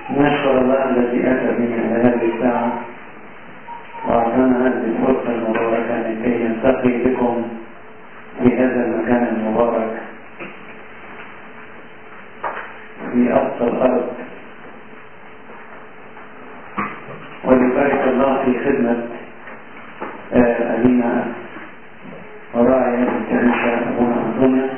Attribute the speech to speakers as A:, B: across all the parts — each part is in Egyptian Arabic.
A: نشكر الله الذي أتى بنا إلى هذه الساعة وأعطانا هذه الفرصة المباركة لكي نلتقي بكم في هذا المكان المبارك في أقصى الأرض ولبارك الله في خدمة أبينا وراعي الكنيسة أبونا أنطونيوس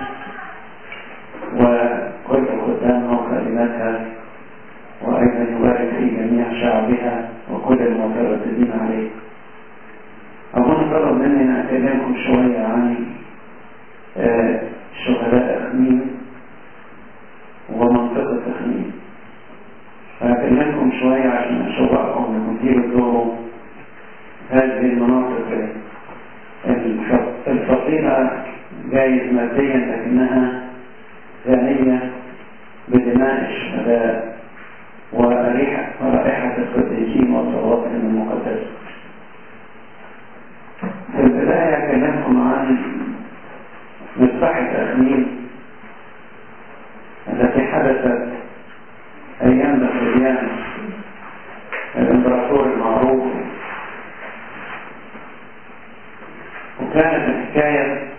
A: وكل خدامها وخادماتها وأيضا يبارك في جميع شعبها وكل المترددين عليه أظن طلب مني أن أكلمكم شوية عن شهداء أخمين ومنطقة أخمين فأكلمكم شوية عشان أشوقكم أنكم تيجوا تزوروا هذه المناطق الفقيرة جايز ماديا لكنها غنية بدماء الشهداء ورائحة ورائحة القديسين وصلواتهم المقدسة. في البداية أكلمكم عن مصباح التأمين التي حدثت أيام دقيقيان الإمبراطور المعروف وكانت الحكاية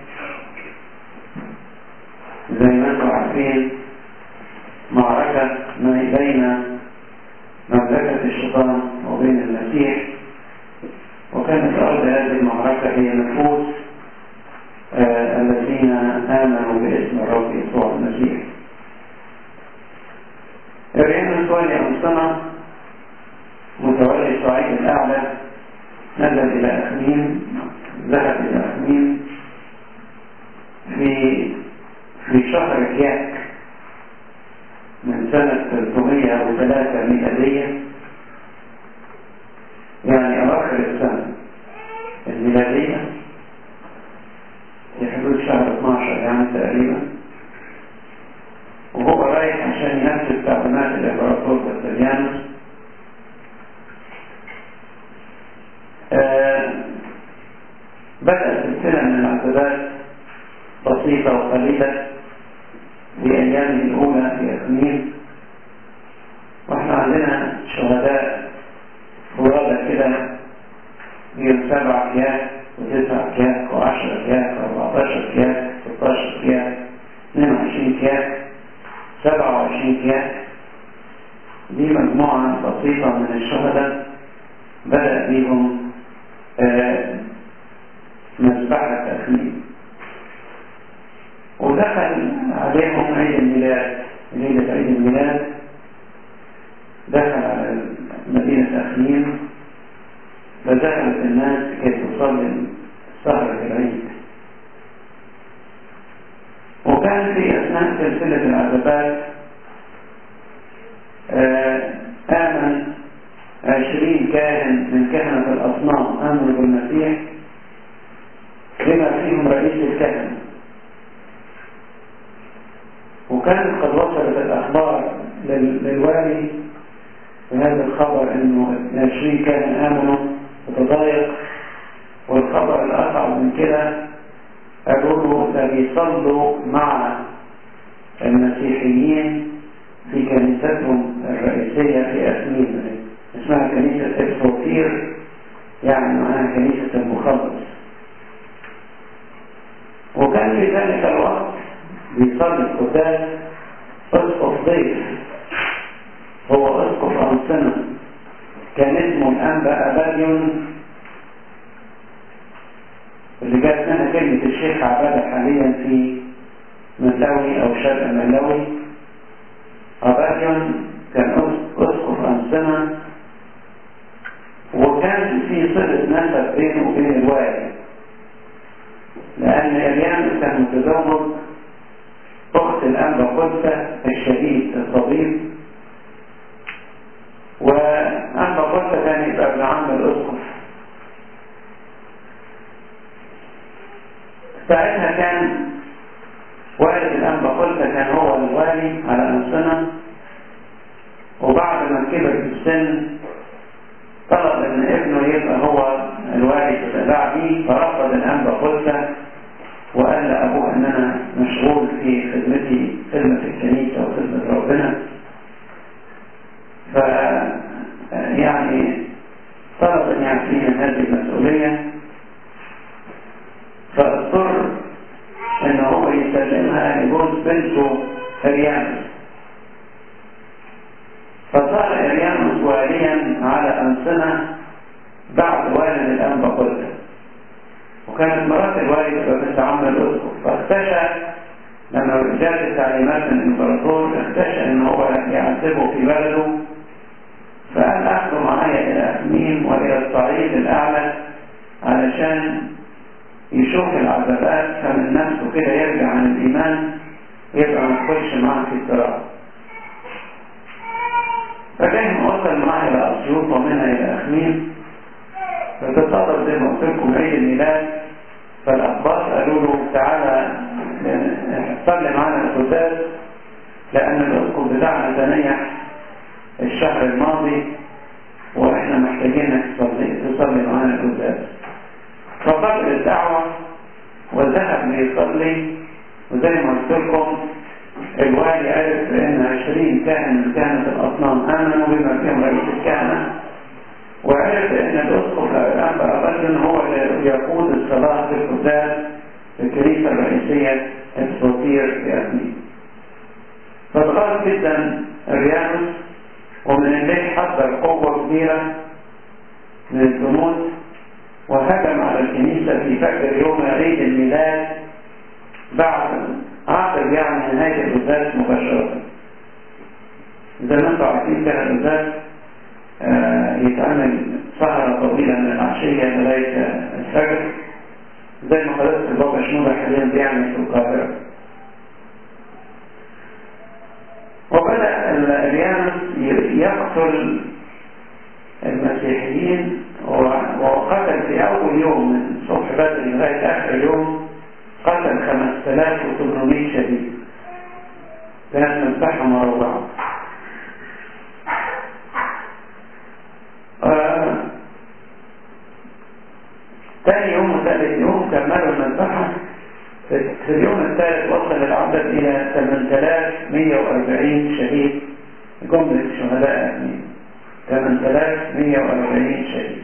A: زي ما انتم عارفين معركة بين مملكة الشيطان وبين المسيح وكانت أرض هذه المعركة هي نفوس آه الذين آمنوا باسم الرب يسوع المسيح الريان الصالح أنصنع متولي الصعيد الأعلى نزل إلى أخمين ذهب إلى أخمين في في شهر كياك من سنة 303 ميلادية يعني أواخر السنة الميلادية في حدود شهر 12 يعني تقريبا وهو رايح عشان ينفذ تعليمات الإمبراطور كاستليانوس آه بدأت سلسلة من العقبات بسيطة وقليلة في أيامه الأولى في أخمين وإحنا عندنا شهداء فرادة كده من سبع كياك وتسع كياك وعشر كياك وأربعتاشر كياك ستاشر كياك اثنين وعشرين كياك سبعة وعشرين كياك دي مجموعة بسيطة من الشهداء بدأ بيهم آه مذبحة تخمين ودخل عليهم عيد الميلاد ليلة عيد الميلاد دخل على مدينة أخمين فذهبت الناس كي تصلي سهرة العيد وكان في أثناء سلسلة العذابات آمن عشرين كاهن من كهنة الأصنام آمنوا بالمسيح بما فيهم رئيس الكهنة وكانت قد وصلت الأخبار للوالي بهذا الخبر أنه العشرين كان آمنوا وتضايق والخبر الأصعب من كده قالوا له ده بيصلوا مع المسيحيين في كنيستهم الرئيسية في أسمين اسمها كنيسة إسفوفير يعني معناها كنيسة المخلص وكان في ذلك الوقت بيصلي القداس اسقف ضيف هو اسقف انصنة كان اسمه الانبا اباديون اللي جات منها كلمة الشيخ عبادة حاليا في ملاوي او شرق ملاوي اباديون كان اسقف انصنة وكان في صلة نسب بينه وبين الوالي لأن إليان كان متزوج أخت الأنبا قدسة الشهيد الطبيب وأنبا قدسة كان يبقى ابن عم الأسقف ساعتها كان والد الأنبا قدسة كان هو الوالي على أنصنة وبعد ما كبر في السن طلب ان ابنه يبقى هو الوالي بعديه فرفض الأنبا قدسة وقال لأبوه أن أنا مشغول في خدمتي خدمة الكنيسة وخدمة ربنا ف يعني طلب ان يعفيه من هذه المسؤولية فاضطر ان هو يسلمها لجوز بنته اريانوس فصار اريانوس واليا على انسنة بعد والد الانبا قدس وكانت مرات الوالد بنت عم الاسقف فاختشى لما جاءت التعليمات من الامبراطور اختشى ان هو يعذبه في بلده فقال اخذوا معايا الى اخميم والى الصعيد الاعلى علشان يشوف العذابات فمن نفسه كده يرجع عن الايمان يبقى ما يدخلش معاه في الصراع فكان وصل معاه الى اسيوط ومنها الى اخميم فتتصادف زي ما قلت لكم عيد الميلاد فالاقباط قالوا له تعالى صلي معانا القداس لان الاسقف بتاعنا تنيح الشهر الماضي واحنا محتاجينك تصلي تصلي معانا القداس فقبل الدعوة وذهب ليصلي وزي ما قلت لكم الوالي عرف ان عشرين كاهن من كهنة الاصنام امنوا بما فيهم رئيس الكهنة وعرف ان الاسقف الان بقى هو اللي يقود الصلاة في القداس في الكنيسة الرئيسية السوطير في أثنين فاتغار جدا الريانوس ومن الليل حضر قوة كبيرة من الجنود وهجم على الكنيسة في فجر يوم عيد الميلاد بعد عقب يعني نهاية القداس مباشرة زي ما انتم عارفين كان القداس آه يتعمل سهرة طويلة من العشية لغاية الفجر زي ما قدرت البابا شنودة حاليا بيعمل في القاهرة وبدأ الأريانوس يقتل المسيحيين وقتل في أول يوم من صبح بدر لغاية آخر يوم قتل 5800 شهيد كانت مساحة مروعة آه ثاني يوم وثالث يوم كملوا المذبحة في اليوم الثالث وصل العدد إلى 8140 شهيد جملة شهداء أمين 8140 شهيد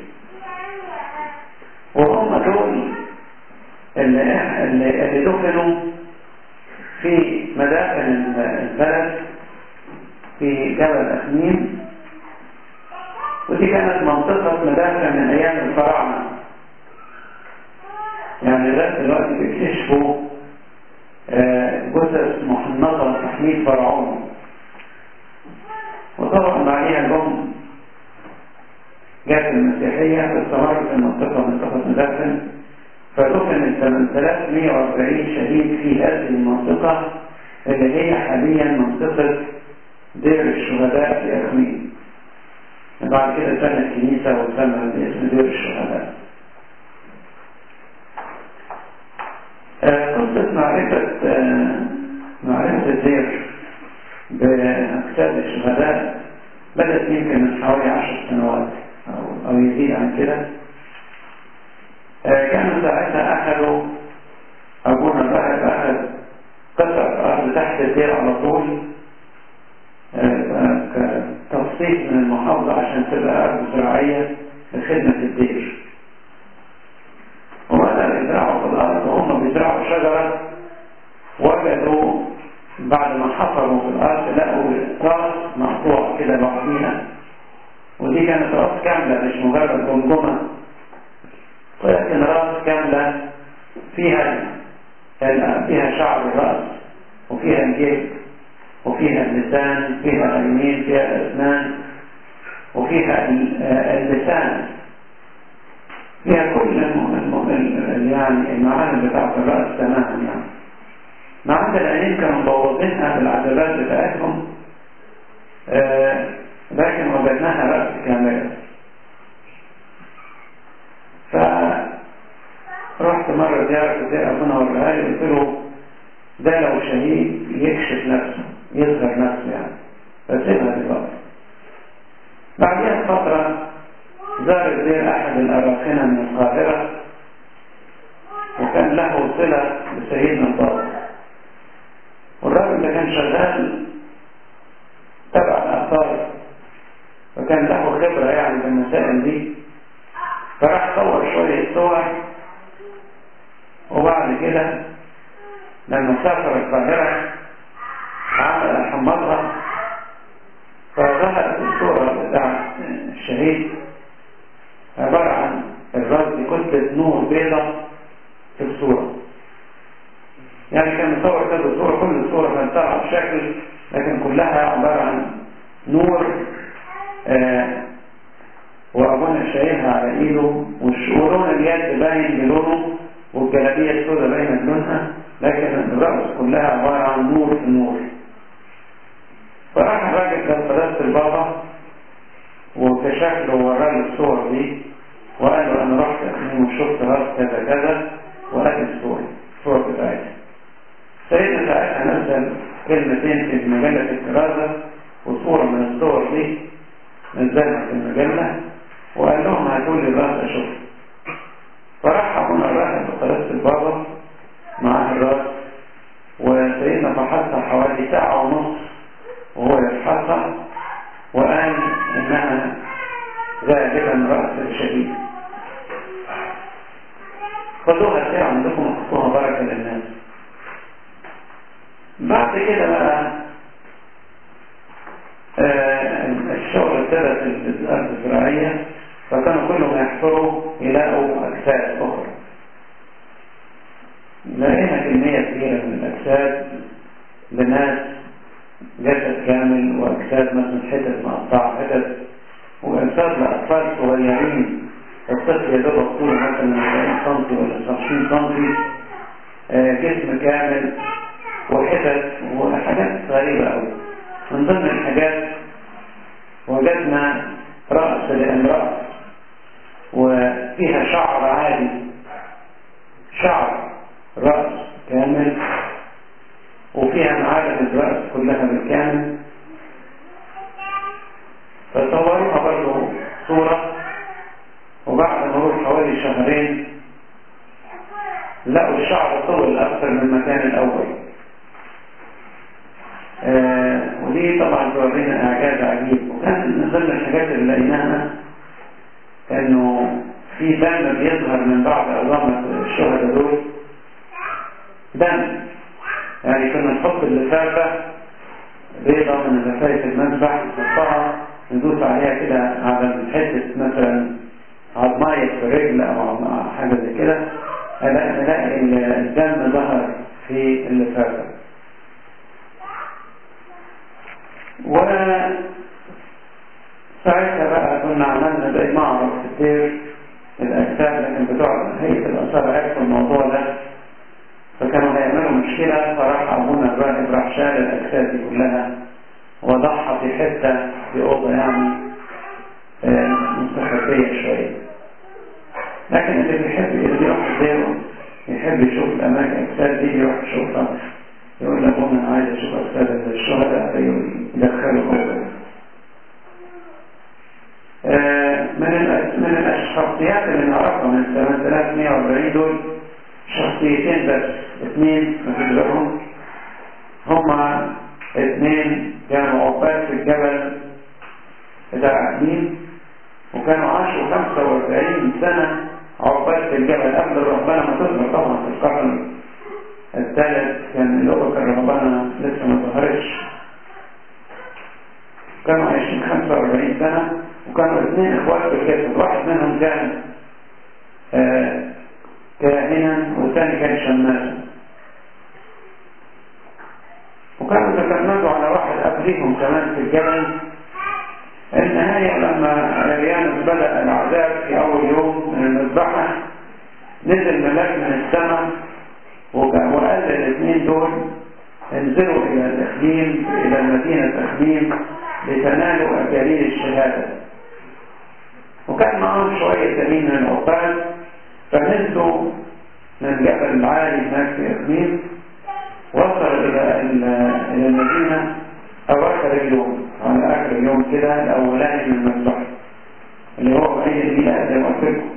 A: وهم دول اللي, اللي, اللي دفنوا في مدافن البلد في جبل أخميم ودي كانت منطقة مدافن من أيام الفراعنة يعني لغاية دلوقتي بيكتشفوا جثث محنطة تحميل فرعون وطبعا بعديها جم جت المسيحية استمرت المنطقة منطقة مدفن فدفن ال 8140 شهيد في هذه المنطقة اللي هي حاليا منطقة دير الشهداء في أخمين بعد كده سنة كنيسة وسمى باسم دير الشهداء قصة معرفة معرفة الدير بأجساد الشهداء بدأت يمكن من حوالي عشر سنوات أو, أو يزيد عن كده كانوا ساعتها أخذوا أبونا الراهب أخذ قطع أرض تحت الدير على طول كتخصيص من المحافظة عشان تبقى أرض زراعية لخدمة الدير وبدأ يزرعوا في الأرض وهم بيزرعوا شجرة وجدوا بعد ما حفروا في الأرض لقوا راس مقطوع كده بعضيها ودي كانت راس كاملة مش مجرد جمجمة ولكن راس كاملة فيها فيها شعر الرأس وفيها الجلد وفيها اللسان فيها العينين فيها الأسنان وفيها اللسان فيها كل الم... يعني المعالم بتاعت الرأس تماما يعني ما عدا العينين كانوا مبوظينها بالعدلات بتاعتهم آه لكن وجدناها رأس كاملة فرحت مرة زيارة زي أبونا ورهاي قلت له ده لو شهيد يكشف نفسه يظهر نفسه يعني فسيبها دلوقتي بعدها فترة زار الدير أحد الأراخنة من القاهرة وكان له صلة بسيدنا البابا والراجل ده كان شغال تبع الآثار فكان له خبرة يعني في المسائل دي فراح صور شوية صور وبعد كده لما سافر القاهرة عمل حمضها فظهرت الصورة بتاع الشهيد عبارة عن الراس كتلة نور بيضة في الصورة يعني كان مصور كذا صورة كل صورة كانت طالعة بشكل لكن كلها عبارة عن نور آه وأبونا شايلها على إيده ولون اليد باين بلونه والجلابية السوداء باينة بلونها لكن الرأس كلها عبارة عن نور في نور فراح الراجل كان قداسة البابا وكشف له وراه الصور دي وقال له أنا رحت أخنين وشفت راس كذا كذا وقال الصور الصور بتاعتها سيدنا ساعتها نزل كلمتين في مجلة الكرازة وصورة من الصور دي نزلها في المجلة وقال لهم هاتوا لي الراس أشوف فراح أبونا الراحل بقداسة البابا معاه الراس وسيدنا فحصها حوالي ساعة ونص وهو يفحصها وقال إنها غالبا رأس شديد خدوها ساعة عندكم وحطوها بركة للناس بعد كده بقى آه الشغل ابتدت الأرض الزراعية فكانوا كلهم يحفروا يلاقوا أجساد أخرى لقينا كمية كبيرة من الأجساد لناس جسد كامل وأجساد مثلا حتت مقطعة حتت وأجساد لأطفال صغيرين الطفل يا دوب طوله مثلا 40 سم ولا 20 سم آه جسم كامل وحتت وحاجات غريبة أوي من ضمن الحاجات وجدنا رأس لامرأة وفيها شعر عالي شعر رأس كامل وفيها معالم الرأس كلها بالكامل فصوروها برضه صورة وبعد مرور حوالي شهرين لقوا الشعر طول أكثر من المكان الأول آه ودي طبعا تورينا إعجاز عجيب وكان من ضمن الحاجات اللي لقيناها إنه في دم بيظهر من بعض عظام الشهداء دول دم يعني كنا نحط اللفافة بيضة من لفاية المذبح نحطها ندوس عليها كده على حتة مثلا عظماية في رجل أو حاجة زي كده نلاقي الدم ظهر في اللفافة وساعتها بقى كنا عملنا زي معرض كتير الأجساد لكن بتوع هيئة الآثار عرفوا الموضوع ده فكانوا هيعملوا مشكلة فراح أبونا الراهب راح شال الأجساد دي كلها وضعها في حتة في أوضة يعني مستخبية شوية لكن اللي بيحب اللي بيروح غيره يحب يشوف الأماكن الأجساد دي يروح يشوفها يقول لك أنا عايز أشوف أجساد الشهداء يدخلوا أوضة من من الشخصيات اللي نعرفها من سنة 340 دول شخصيتين بس اثنين نفكرهم هما اثنين كانوا عباد في الجبل بتاع أمين وكانوا عاشوا 45 سنة عباد في الجبل قبل ربنا ما تظهر طبعا في القرن الثالث كان الأوبك ربنا لسه ما ظهرش كانوا عايشين 45 سنة وكانوا اثنين اخوات في الجسد واحد منهم كان آه كاهنا والثاني كان شماسا وكانوا تكلموا على واحد قبليهم كمان في الجبل النهاية لما ريانوس بدأ العذاب في أول يوم من المذبحة نزل ملاك من السماء وقال للاثنين دول انزلوا إلى الإخليم إلى المدينة إخليم لتنالوا أكاليل الشهادة وكان معهم شوية تانيين من العقاد فنزلوا من جبل العالي هناك في إقليم وصل إلى إلى المدينة أواخر اليوم على آخر اليوم كده الأولاني من المذبح اللي هو أي الميلاد زي ما قلت لكم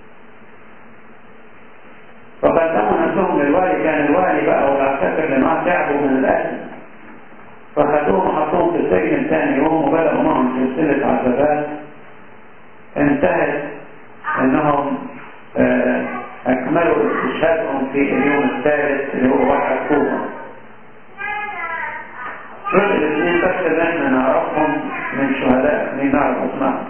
A: فقدموا نفسهم للوالي كان الوالي بقى والعساكر اللي معاه تعبوا من الأكل فخدوهم وحطوهم في السجن ثاني يوم وبدأوا معهم سلسلة عذابات انتهت انهم آه، اكملوا استشهادهم في اليوم الثالث اللي هو 1 اكتوبر دول الاثنين بس اللي احنا نعرفهم من شهداء من نعرف اسمائهم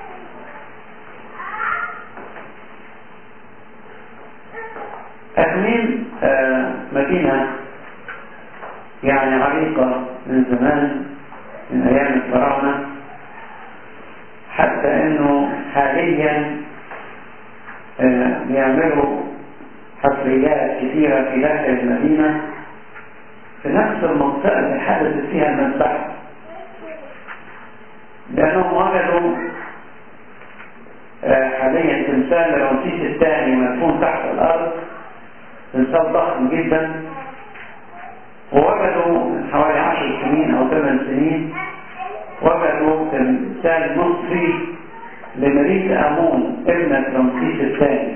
A: أخميم آه مدينة يعني عريقة من زمان من أيام الفراعنة حتى أنه حاليا آه بيعملوا حفريات كثيرة في داخل المدينة في نفس المنطقة اللي حدثت فيها المذبحة لأنهم وجدوا آه حاليا تمثال رمسيس الثاني مدفون تحت الأرض تمثال ضخم جدا ووجدوا من حوالي عشر سنين أو ثمان سنين وجدوا تمثال مصري لمليك أمون ابنة رمسيس الثاني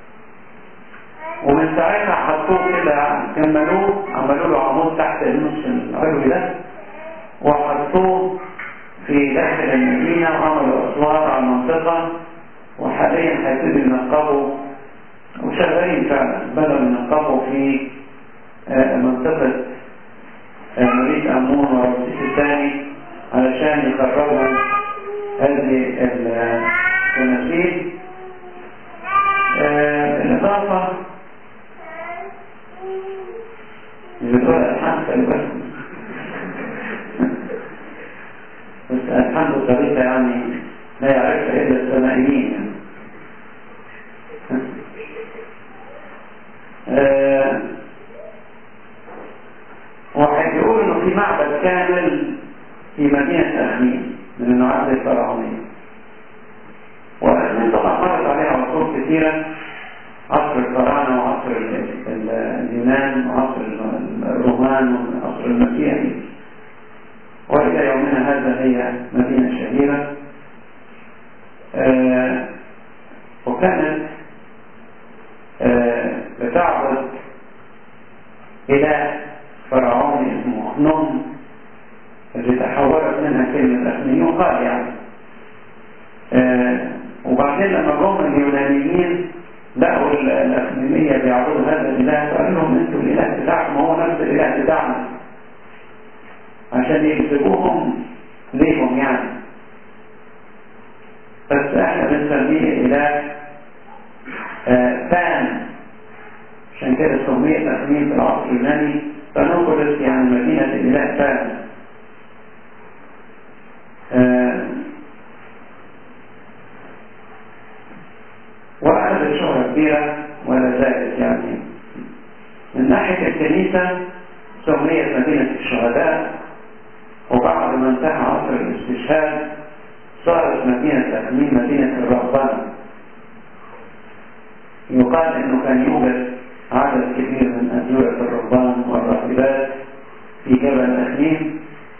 A: ومن ساعتها حطوه كده كملوه عملوا له عمود تحت النص العلوي ده وحطوه في داخل المدينة وعملوا أسوار على المنطقة وحاليا هيبتدوا ينقبوا وشغالين فعلا بدأوا ينقبوا في منطقة مدينة أمون ورمسيس الثاني علشان يقربوا هذه التماثيل بالإضافة بتقول الحمد لله بس الحمد طريقة يعني لا يعرفها إلا السمائيين يعني. آه واحد يقول انه في معبد كامل في مدينة أخمين من المعابد الفرعونية وأخمين طبعا مرت عليها عصور كثيرة عصر الفراعنة وعصر اليونان وعصر الرومان وعصر المسيحي وإلى يومنا هذا هي مدينة شهيرة آه وكانت آه بتعبد إله فرعوني اسمه أخنوم اللي تحولت منها كلمة أخنيون قال يعني آه وبعدين لما جم اليونانيين لقوا الأخنيمية بيعبدوا هذا الإله فقال لهم أنتوا الإله بتاعكم هو نفس الإله بتاعنا عشان يكسبوهم ليهم يعني بس احنا بنسميه إله آه فان عشان كده سميت أخنيم في العصر اليوناني فنقلت يعني مدينة الإله فان آه وأخذت شهرة كبيرة ولا زالت يعني من ناحية الكنيسة سميت مدينة الشهداء وبعد ما انتهى عصر الاستشهاد صارت مدينة أخمين مدينة الرهبنة يقال انه كان يوجد عدد كبير من أدوية الرهبان والراهبات في جبل أخمين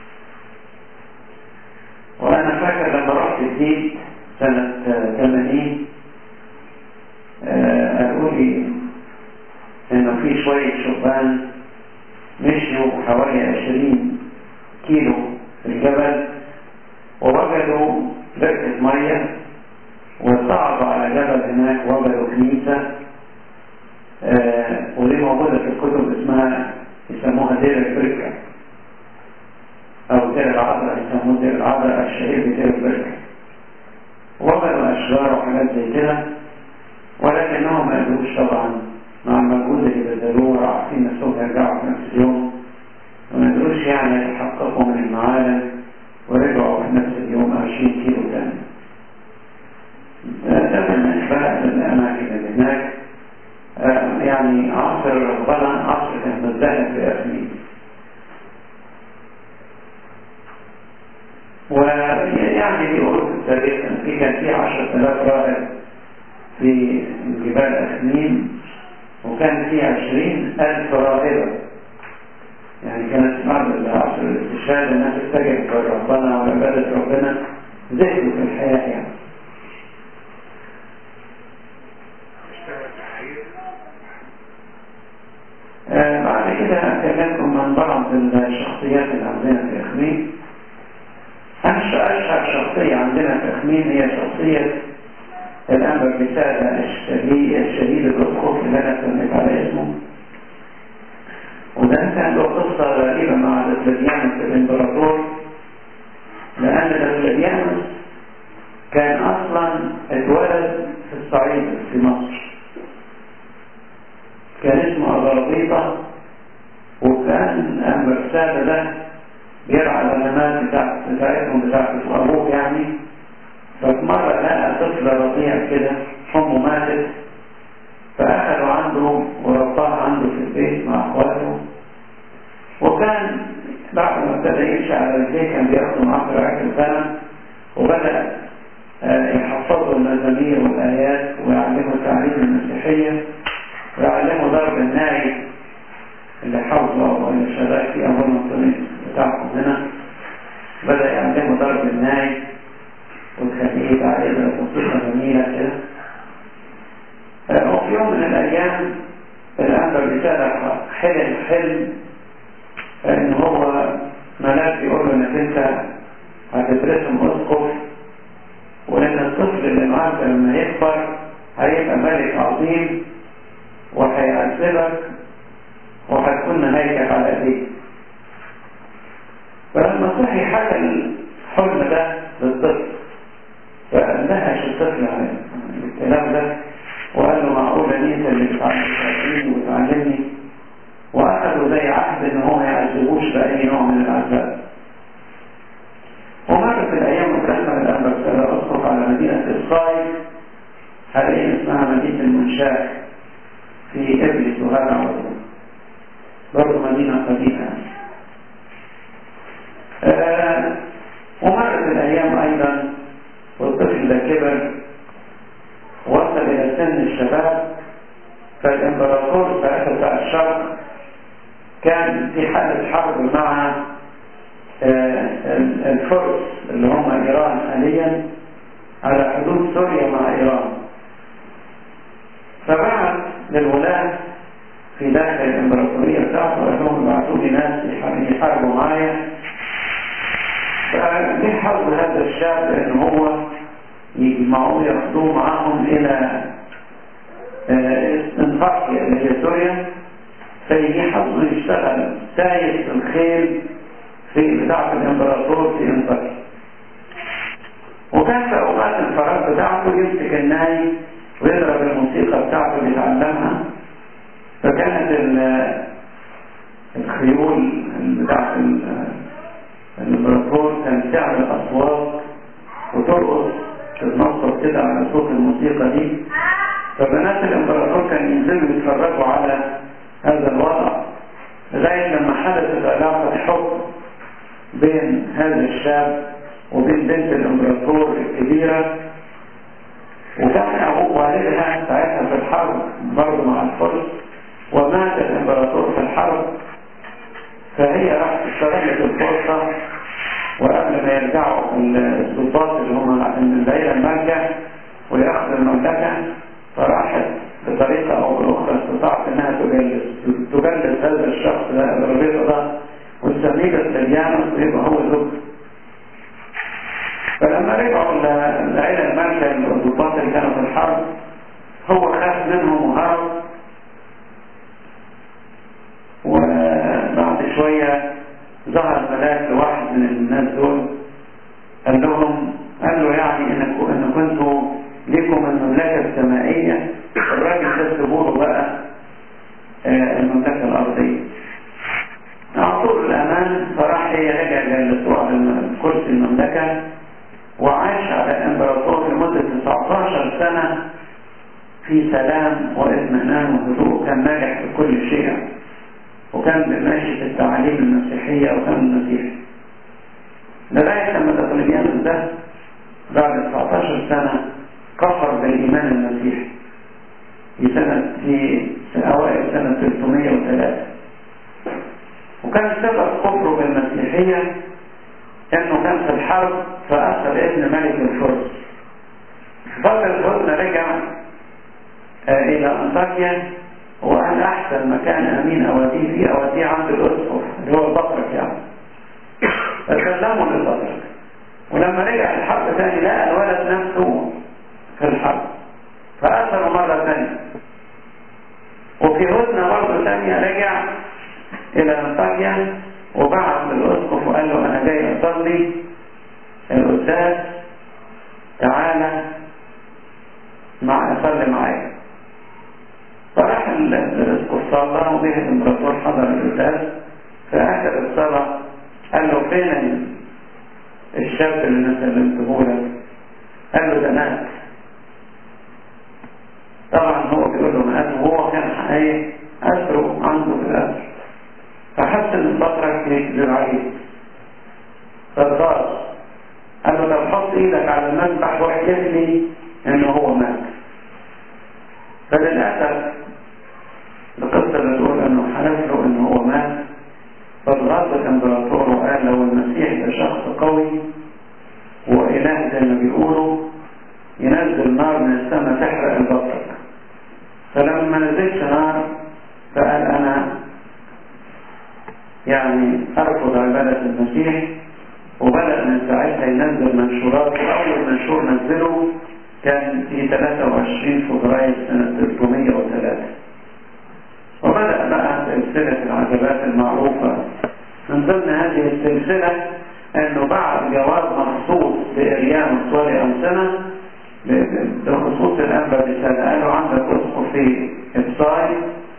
A: وأنا فاكر لما رحت الدين سنة 80 قالوا لي انه في شوية شبان مشيوا حوالي 20 كيلو في الجبل ووجدوا بركة مية وصعدوا على جبل هناك وجدوا كنيسة آه ودي موجودة في الكتب اسمها يسموها دير البركة أو دير العذراء يسموه دير العذراء الشهير بدير البركة وجدوا أشجار وحاجات زي كده ولكنهم ما قدروش طبعا مع المجهود اللي بذلوه عارفين نفسهم يرجعوا في نفس اليوم وما قدروش يعني يتحققوا من المعالم ورجعوا في نفس اليوم 20 كيلو تاني ده بالنسبة للأماكن اللي هناك آه يعني عصر الرهبنة عصر كان مزدهر في أخمين ويعني بيقولوا في التاريخ ان في كان في 10000 راهب في جبال أخمين وكان في عشرين ألف راهبة يعني كانت بعد عصر الاستشهاد الناس اتجهت لربنا وعبادة ربنا زهدوا في الحياة يعني آه بعد كده أكلمكم عن بعض الشخصيات اللي عندنا في أخمين أشهر شخصية عندنا في أخمين هي شخصية الأنبا بسادة الشديد الشديد الأسقف اللي أنا سميت على اسمه وده كان له قصة غريبة مع دقلديانوس الإمبراطور لأن دقلديانوس كان أصلا اتولد في الصعيد في مصر كان اسمه أبربيطة وكان أمبرسادة ده بيرعى الغنمات بتاعت بتاعتهم بتاعت أبوه يعني ففي مرة لقى طفل رضيع كده أمه ماتت فأخذوا عنده ورباه عنده في البيت مع أخواته وكان بعد ما ابتدى يمشي على رجليه كان بياخده معاه في رعاية الغنم وبدأ يحفظوا المزامير والآيات ويعلموا التعليم المسيحية ويعلموا ضرب الناي اللي حافظه واللي شغال فيه أول الطريق بتاعكم هنا بدأ يعلموا ضرب الناي وتخليه يتعلم موسيقى جميلة كده وفي يوم من الأيام الأنبا رسالة حلم حلم إن هو ملاك بيقول له إنك أنت هتدرسهم أسقف وإن الطفل اللي معاك لما يكبر هيبقى ملك عظيم وهيعذبك وهتكون نهايتك على ايديك فلما صحي حكى الحلم ده للطفل فاندهش الطفل على الكلام ده وقال له معقولة ان انت اللي بتعلمني وتعلمني واخدوا زي عهد ان هو ما يعذبوش باي نوع من العذاب ومرت الايام وتأمل الامر سنة اسقط على مدينة الصايد حاليا اسمها مدينة المنشاة في ابلس وهذا عظيم برضه مدينة قديمة آه ومرت الأيام أيضا والطفل ده كبر وصل إلى سن الشباب فالإمبراطور ساعتها بتاع الشرق كان في حالة حرب مع آه الفرس اللي هم إيران حاليا على حدود سوريا مع إيران فبعت للولاة في داخل الإمبراطورية بتاعته قال لهم ابعتوا لي ناس يحاربوا معايا فجه حظ هذا الشاب ان هو يجمعوه ياخدوه معاهم الى انطاكيا اللي هي سوريا فيجي حظه يشتغل سايس الخيل في بتاعة الامبراطور في انطاكيا وكان في اوقات الفراغ بتاعته يمسك الناي ويضرب الموسيقى بتاعته اللي اتعلمها فكانت الخيول بتاعت الامبراطور كانت تعمل اصوات وترقص تتنصت كده على صوت الموسيقى دي فبنات الامبراطور كانوا ينزلوا يتفرجوا على هذا الوضع لغايه لما حدثت علاقه حب بين هذا الشاب وبين بنت الامبراطور الكبيره وكان ابوه والدها ساعتها في الحرب برضه مع الفرس ومات الامبراطور في الحرب فهي راحت استغلت الفرصة وقبل ما يرجعوا السلطات اللي هم الدائرة المالكة ويأخذ المملكة فراحت بطريقة أو بأخرى استطاعت إنها تجلس تجلس هذا الشخص ده الربيع ده وتسميه بالتليانوس ويبقى هو زوج فلما رجعوا العيلة المالكة الضباط اللي كانوا في الحرب هو خاف منهم وهرب وبعد شوية ظهر ملاك لواحد من الناس دول قال لهم قال له يعني ان ان كنتوا لكم المملكة السمائية الراجل ده سيبوه بقى المملكة الأرضية أعطوه الأمان فراح هي رجع جلسوه على كرسي المملكة وعاش على الإمبراطور لمدة 19 سنة في سلام واطمئنان وهدوء كان ناجح في كل شيء وكان ماشي في التعاليم المسيحية وكان مسيحي لغاية لما دقلبيانوس ده بعد 19 سنة كفر بالإيمان المسيحي في سنة في أوائل سنة 303 وكان سبب كفره بالمسيحية انه كان في الحرب فأخذ ابن ملك الفرس فترة الحزن رجع آه إلى أنطاكيا وقال أحسن مكان أمين أوديه فيه أوديه عند الأسقف اللي هو البطرك يعني فسلموا للبطرك ولما رجع الحرب تاني لقى الولد نفسه في الحرب الى انطاكيا وبعت للاسقف وقال له انا جاي اصلي القداس تعالى مع اصلي معايا فراح الاسقف صلى وجه الامبراطور حضر القداس في اخر الصلاه قال له فين الشاب اللي انا سلمته لك قال له ده مات طبعا هو بيقول له مات وهو كان ايه اسره عنده في الاسر فحس ان البطرك بيكذب عليه فغاظ قال له لو حط ايدك على المذبح واحلف لي ان هو مات فللاسف القصه بتقول انه حلف له ان هو مات فاتغاظ الامبراطور وقال لو المسيح ده شخص قوي واله زي ما بيقولوا ينزل نار من السماء تحرق البطرك فلما ما نزلش نار فقال انا يعني ارفض عبادة المسيح وبدأ من ساعتها ينزل منشورات واول منشور نزله كان في 23 فبراير سنة 303 وبدأ بقى سلسلة العجبات المعروفة من ضمن هذه السلسلة انه بعد جواز مخصوص لإريانوس ولي أمسنة بخصوص الأنبا رسالة قالوا عندك اسقف في إبصاي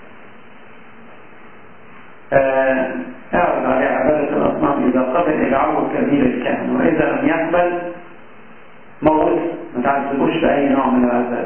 A: اعرض عليه عبادة الأصنام إذا قبل اجعله كبير الكهن وإذا لم يقبل موت ما تعذبوش بأي نوع من العذاب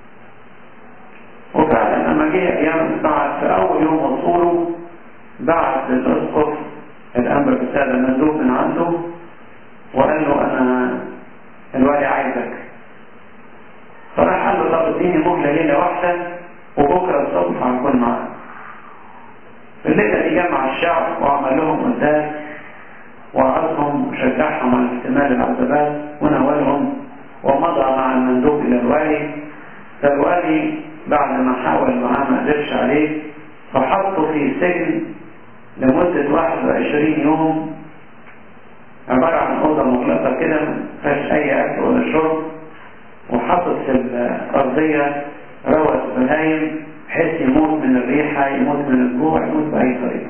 A: وفعلا لما جه أيام بعد في أول يوم وصوله بعت للأسقف الأمر رسالة مندوب من عنده وقال له أنا الوالي عايزك فراح قال له طب اديني مهلة ليلة واحدة وبكرة الصبح هنكون معاك في الليلة دي جمع الشعب وعمل لهم قداس وعظهم وشجعهم على احتمال العذابات ونولهم ومضى مع المندوب إلى الوالي فالوالي بعد ما حاول معاه ما قدرش عليه فحطه في سجن لمدة 21 يوم عبارة عن أوضة مغلقة كده ما فيهاش أي أكل ولا شرب وحطت في الأرضية روث بهايم بحيث يموت من الريحة يموت من الجوع يموت بأي طريقة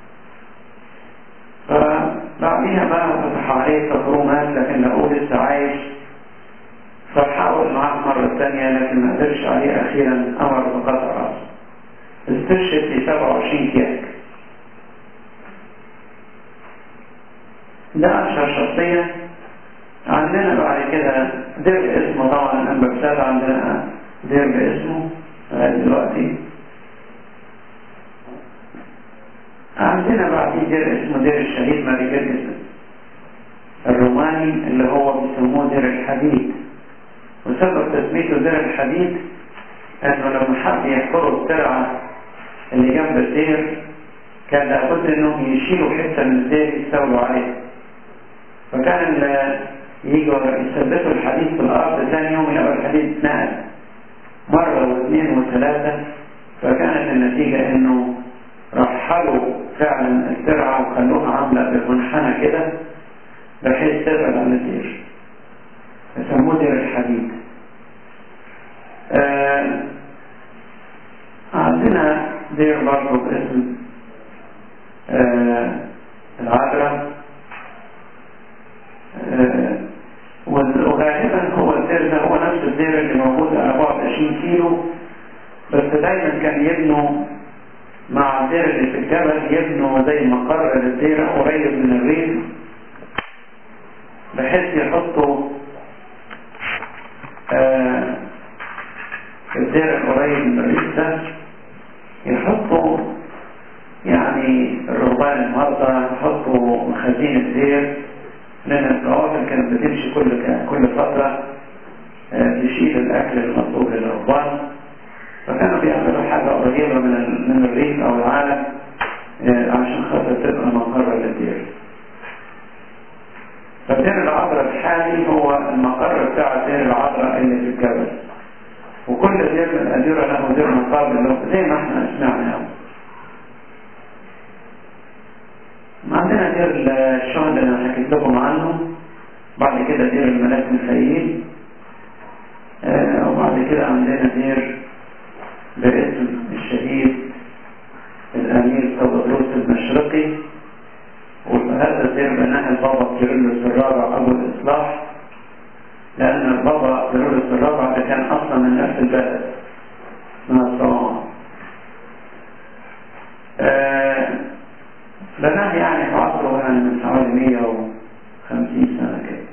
A: فبعديها بقى فتح عليه تضرومات لكن لقوه لسه عايش فحاول معاه مرة ثانية لكن ما قدرش عليه أخيرا أمر بقطع رأسه استشهد في 27 كياك ده أشهر شخصية عندنا بعد كده دير اسمه طبعا الأنبا بساد عندنا دير باسمه لغاية دلوقتي عندنا بعد دير اسمه دير الشهيد ماري جرجس الروماني اللي هو بيسموه دير الحديد وسبب تسميته دير الحديد انه لما حد يحفروا الترعة اللي جنب الدير كان لابد انهم يشيلوا حتة من الدير يستولوا عليه فكان يجوا يثبتوا الحديد في الارض ثاني يوم يلاقوا الحديد اتنقل مرة واثنين وثلاثة فكانت النتيجة انه رحلوا فعلا الترعة وخلوها عاملة بالمنحنى كده بحيث تبعد عن الدير يسموه دير الحديد آه عندنا دير برضه باسم آه العذراء آه وغالبا هو الدير ده هو نفس الدير اللي موجود على بعد 20 كيلو بس دايما كان يبنوا مع الدير اللي في الجبل يبنوا زي مقر للدير قريب من الريف بحيث يحطوا آه الدير القريب من الريف ده يحطوا يعني الرهبان المرضى يحطوا مخازين الدير لأن القوافل كانت بتمشي كل كل فترة آه تشيل الأكل المطلوب للرهبان فكانوا بيعملوا حاجة قريبة من من الريف أو العالم آه عشان خاطر تبقى مقر للدير فدير العذراء الحالي هو المقر بتاع دير العذراء اللي في الجبل وكل دير من الأديرة له دير مقابل له زي ما احنا سمعنا يوم عندنا دير الشهداء اللي انا حكيت لكم عنه بعد كده دير الملاك ميخائيل آه وبعد كده عندنا دير باسم الشهيد الأمير طبطروس المشروع الإصلاح لأن البابا بيرولس الرابع ده كان أصلا من نفس البلد من الصومال آه لنا يعني في عصره يعني من حوالي 150 سنة كده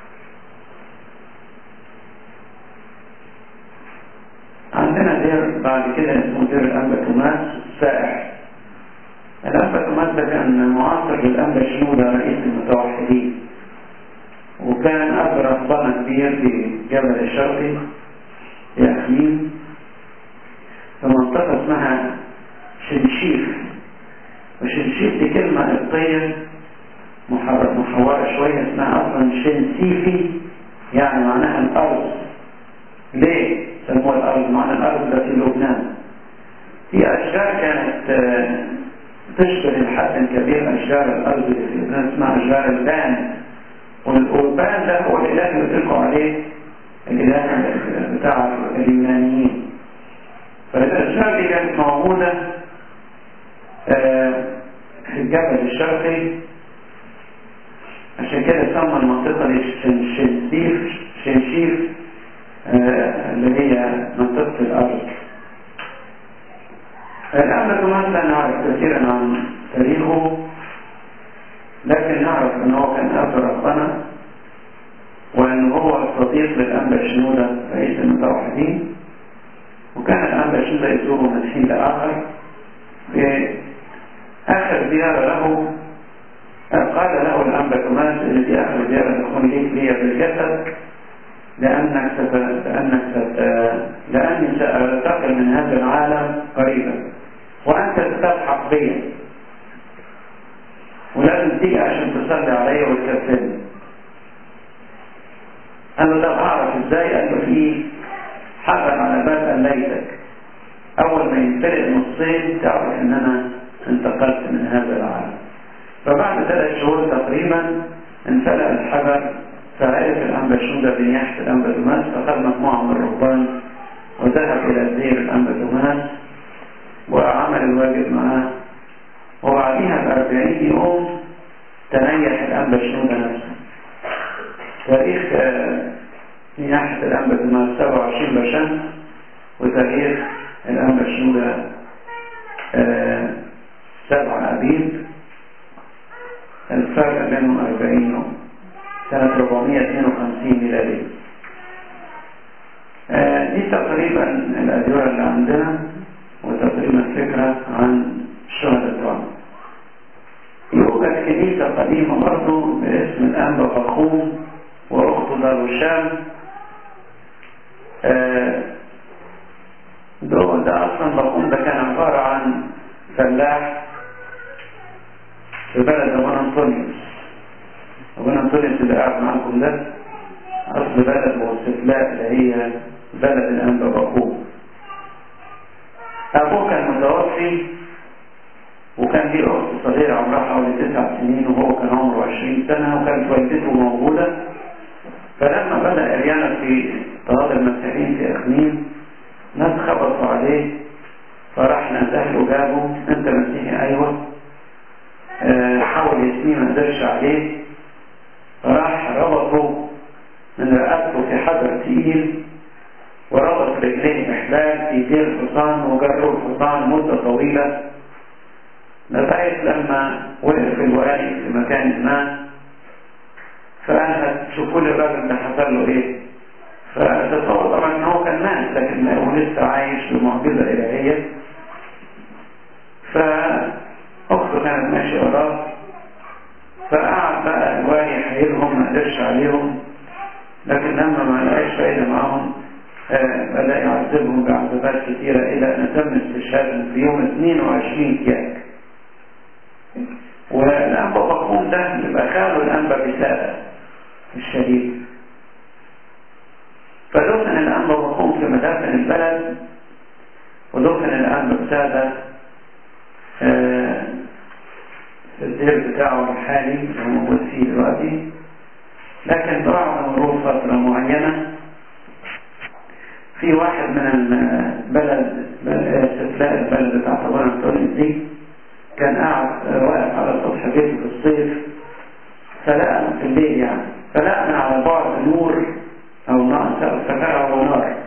A: عندنا دير بعد كده اسمه دير الأنبا توماس السائح الأنبا توماس ده كان معاصر للأنبا شنودة رئيس المتوحدين وكان أب رهبانة كبير في جبل الشرقي في أخميم في منطقة اسمها شنشيف وشنشيف دي كلمة قبطية محورة شوية اسمها أصلا شنسيفي يعني معناها الأرض ليه سموها الأرض معنى الأرض التي لبنان في أشجار كانت تشبه الحد الكبير أشجار الأرض اللي في لبنان اسمها أشجار البان والبان ده هو الإله اللي بيطلقوا عليه الإله بتاع اليونانيين فالأشجار دي كانت موجودة في الجبل الشرقي عشان كده سمى المنطقة دي شنشيف شنشيف اللي هي منطقة الأرض الآن كمان لا نعرف كثيرا عن تاريخه لكن نعرف ان هو كان أب ربنا وان هو صديق للأنبا شنودة رئيس المتوحدين وكان الأنبا شنودة يزوره من حين لآخر في آخر زيارة له قال له الأنبا توماس إن دي آخر زيارة تكون ليك لي بالجسد لأنك ست... لأنك ست... لأني سأنتقل من هذا العالم قريبا وأنت ستلحق بي ولازم تيجي عشان تصلي عليا وتكفلني قال له طب أعرف إزاي قال له في حجر على باب ليتك أول ما ينفرق نصين تعرف إن أنا انتقلت من هذا العالم فبعد ثلاث شهور تقريبا انفلق الحجر فعرف الأنبا شنودة بنياحة الأنبا توماس فخذ مجموعة من الرهبان وذهب إلى دير الأنبا توماس وعمل الواجب معاه وبعدها بأربعين يوم تنيح الأنبا شنودة نفسه تاريخ نياحة الأنبا توماس 27 بشمس وتاريخ الأنبا شنودة سبعة أبيب الفرق بينهم 40 يوم سنة 452 ميلادية آه دي تقريبا الأدوار اللي عندنا وتقريبا فكرة عن الشهداء بتوعنا يوجد كنيسة قديمة برضه باسم الأنبا بخوم وأخته داروشام آه دول ده أصلا بخوم ده كان عبارة عن فلاح في بلد أبونا أنطونيوس أبونا أنطونيوس اللي قاعد معاكم ده أصل بلد واستفلاء اللي هي بلد الأنبا بخوم أبوه كان متوفي وكان ليه أخت صغيرة عمرها حوالي تسع سنين وهو كان عمره عشرين سنة وكانت والدته موجودة فلما بدأ إريانا في طلاب المسيحيين في أخميم ناس خبطوا عليه فراح نزل وجابه أنت مسيحي أيوة أه حاول يسميه ما قدرش عليه فراح ربطه من رقبته في حجر تقيل وربط رجليه محبال في دير الحصان وجروا الحصان مدة طويلة لغاية لما وقف الوالي في مكان ما فقال شوفوا لي الراجل ده حصل له ايه فتصور طبعا ان هو كان مات لكن هو لسه عايش بمعجزة إلهية فأخته كانت ماشية وراه فقعد بقى الوالي يحيلهم ما قدرش عليهم لكن لما ما لقاش فايدة معاهم بدأ يعذبهم بعذابات كثيرة إلى أن تم استشهادهم في يوم 22 كياك والأنبا بقوم ده يبقى خاله الأنبا بسادة الشديد فدفن الأنبا بقوم في مدافن البلد ودفن الأنبا بسادة في الدير بتاعه الحالي اللي موجود فيه دلوقتي لكن بعد مرور فترة معينة في واحد من البلد استثلاء البلد بتاع طبعا انطونيوس دي كان قاعد واقف على سطح بيته في الصيف فلقى في الليل يعني فلقى من على بعد نور او نار فكره هو نار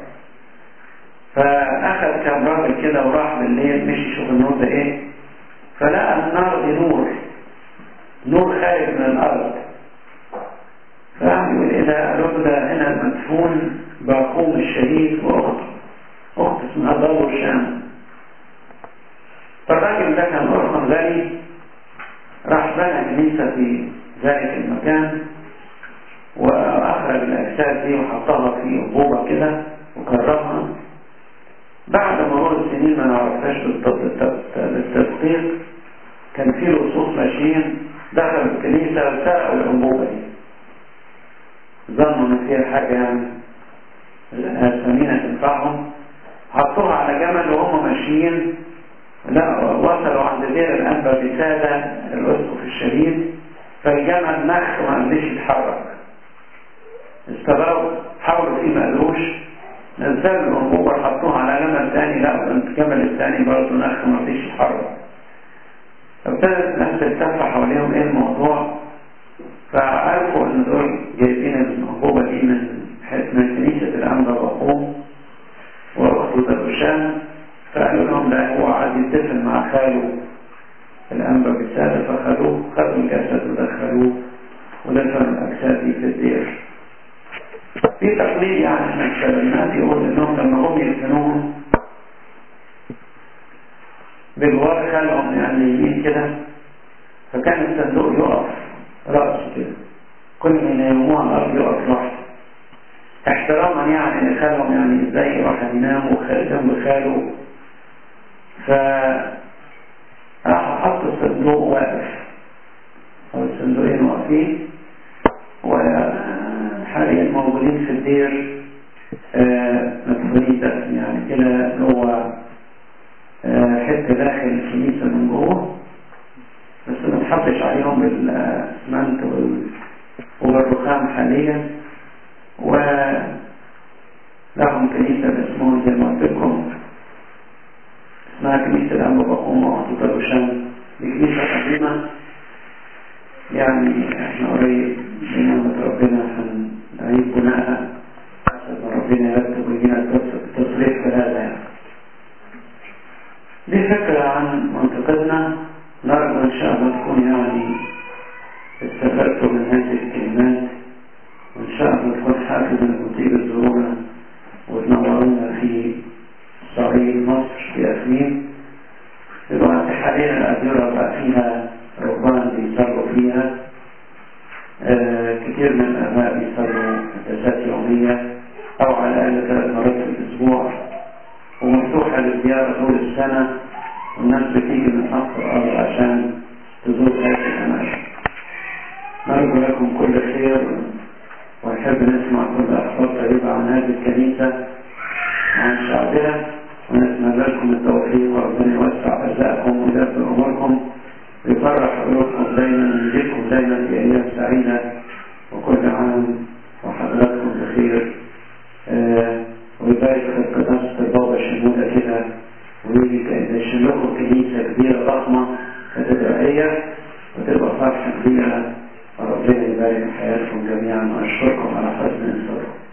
A: فاخذ كام راجل كده وراح بالليل مشي يشوف النور ده ايه فلقى النار دي نور نور خارج من الارض فقام يقول ايه ده قالوا ده هنا مدفون باقوم الشهيد واخته اخت اسمها ضلو الشام فالراجل ده كان ارقم غني راح بنى كنيسه في ذلك المكان واخرج الاجساد دي وحطها في انبوبه كده وكرمها بعد مرور السنين ما نعرفهاش بالتدقيق كان في لصوص ماشيين دخلوا الكنيسه وسرقوا الانبوبه دي ظنوا ان فيها حاجه يعني ثمينه تنفعهم حطوها على جمل وهم ماشيين لا وصلوا عند دير الانبا بسادة الاسقف الشهيد فالجمل نخ ما قدرش يتحرك استغربوا حاولوا فيه ما قدروش نزلوا الانبوبه حطوها على جمل تاني لا الجمل الثاني برضه نخ ما قدرش يتحرك فابتدت الناس تلتف حواليهم ايه الموضوع فعرفوا ان دول جايبين الانبوبه دي من من كنيسه الانبا بقوم واخته دروشان فقالوا لهم لا هو عايز يتفق مع خاله الأنبا بالسادة فخدوه خدوا الجسد ودخلوه ودفنوا الأجساد دي في الدير في تقليد يعني احنا اتكلمنا يقول انهم لما هم يدفنوهم بجوار خالهم يعني يمين كده فكان الصندوق يقف رأسه كده كل من يناموه على الأرض يقف لوحده احتراما يعني لخالهم يعني ازاي واحد ينام جنب خاله ف راح حط الصندوق واقف او الصندوقين واقفين وحاليا موجودين في الدير مدفونين دفن يعني كده جوه حته داخل الكنيسه من جوه بس ما تحطش عليهم بالاسمنت وبالرخام حاليا ولهم كنيسه باسمهم زي ما قلت لكم اسمها كنيسة الأنبا بقوم وعطوطة الوشام دي كنيسة قديمة يعني احنا قريب بنعمة ربنا هنعيد بناءها حسب ما ربنا يرتب ويجينا التصريح في هذا يعني. دي فكرة عن منطقتنا نرجو إن شاء الله تكون يعني استفدتوا من هذه الكلمات وإن شاء الله تكون حافز المطيب الزورنا وتنورونا في صعيد مصر في أسمين دلوقتي حاليا الأديرة بقى فيها رهبان بيصلوا فيها آه كتير من الآباء بيصلوا قداسات يومية أو على الأقل ثلاث مرات في الأسبوع ومفتوحة للزيارة طول السنة والناس بتيجي من أقصى الأرض عشان تزور هذه الأماكن نرجو لكم كل خير ونحب نسمع كل أخبار طيبة عن هذه الكنيسة عن شعبها ونتمنى لكم التوفيق وربنا يوسع ارزاقكم ويدبر اموركم ويفرح قلوبكم دايما ويجيبكم دايما في ايام سعيده وكل عام وحضراتكم بخير آه ويبارك في قداسه البابا شموده كده ويجي ينشن لكم كنيسه كبيره ضخمه كاتدرائيه وتبقى فرحه كبيره وربنا يبارك حياتكم جميعا واشكركم على حسن انصاركم